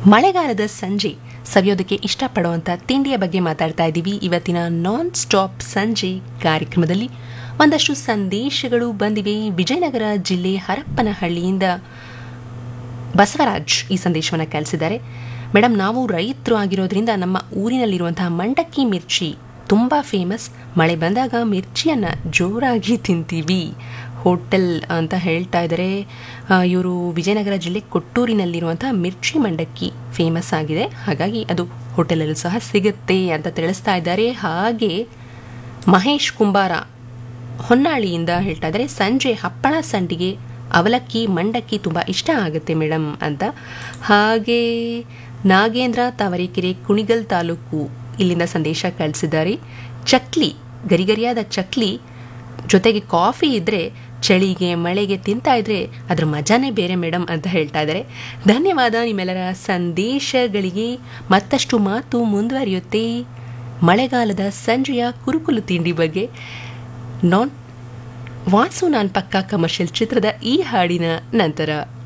ಮಳೆಗಾಲದ ಸಂಜೆ ಸವಿಯೋದಕ್ಕೆ ಇಷ್ಟಪಡುವಂಥ ತಿಂಡಿಯ ಬಗ್ಗೆ ಮಾತಾಡ್ತಾ ಇದ್ದೀವಿ ಇವತ್ತಿನ ನಾನ್ ಸ್ಟಾಪ್ ಸಂಜೆ ಕಾರ್ಯಕ್ರಮದಲ್ಲಿ ಒಂದಷ್ಟು ಸಂದೇಶಗಳು ಬಂದಿವೆ ವಿಜಯನಗರ ಜಿಲ್ಲೆ ಹರಪ್ಪನಹಳ್ಳಿಯಿಂದ ಬಸವರಾಜ್ ಈ ಸಂದೇಶವನ್ನು ಕಳಿಸಿದ್ದಾರೆ ಮೇಡಮ್ ನಾವು ರೈತರು ಆಗಿರೋದ್ರಿಂದ ನಮ್ಮ ಊರಿನಲ್ಲಿರುವಂತಹ ಮಂಡಕ್ಕಿ ಮಿರ್ಚಿ ತುಂಬ ಫೇಮಸ್ ಮಳೆ ಬಂದಾಗ ಮಿರ್ಚಿಯನ್ನು ಜೋರಾಗಿ ತಿಂತೀವಿ ಹೋಟೆಲ್ ಅಂತ ಹೇಳ್ತಾ ಇದ್ದಾರೆ ಇವರು ವಿಜಯನಗರ ಜಿಲ್ಲೆ ಕೊಟ್ಟೂರಿನಲ್ಲಿರುವಂತಹ ಮಿರ್ಚಿ ಮಂಡಕ್ಕಿ ಫೇಮಸ್ ಆಗಿದೆ ಹಾಗಾಗಿ ಅದು ಹೋಟೆಲಲ್ಲೂ ಸಹ ಸಿಗುತ್ತೆ ಅಂತ ತಿಳಿಸ್ತಾ ಇದ್ದಾರೆ ಹಾಗೆ ಮಹೇಶ್ ಕುಂಬಾರ ಹೊನ್ನಾಳಿಯಿಂದ ಹೇಳ್ತಾ ಇದ್ದಾರೆ ಸಂಜೆ ಹಪ್ಪಳ ಸಂಡಿಗೆ ಅವಲಕ್ಕಿ ಮಂಡಕ್ಕಿ ತುಂಬ ಇಷ್ಟ ಆಗುತ್ತೆ ಮೇಡಮ್ ಅಂತ ಹಾಗೆ ನಾಗೇಂದ್ರ ತಾವರೆಕೆರೆ ಕುಣಿಗಲ್ ತಾಲೂಕು ಇಲ್ಲಿಂದ ಸಂದೇಶ ಕಳಿಸಿದ್ದಾರೆ ಚಕ್ಲಿ ಗರಿಗರಿಯಾದ ಚಕ್ಲಿ ಜೊತೆಗೆ ಕಾಫಿ ಇದ್ದರೆ ಚಳಿಗೆ ಮಳೆಗೆ ತಿಂತಾ ಇದ್ರೆ ಅದ್ರ ಮಜಾನೇ ಬೇರೆ ಮೇಡಮ್ ಅಂತ ಹೇಳ್ತಾ ಇದ್ದಾರೆ ಧನ್ಯವಾದ ನಿಮ್ಮೆಲ್ಲರ ಸಂದೇಶಗಳಿಗೆ ಮತ್ತಷ್ಟು ಮಾತು ಮುಂದುವರಿಯುತ್ತೆ ಮಳೆಗಾಲದ ಸಂಜೆಯ ಕುರುಕುಲು ತಿಂಡಿ ಬಗ್ಗೆ ನಾನ್ ವಾಸು ನಾನ್ ಪಕ್ಕಾ ಕಮರ್ಷಿಯಲ್ ಚಿತ್ರದ ಈ ಹಾಡಿನ ನಂತರ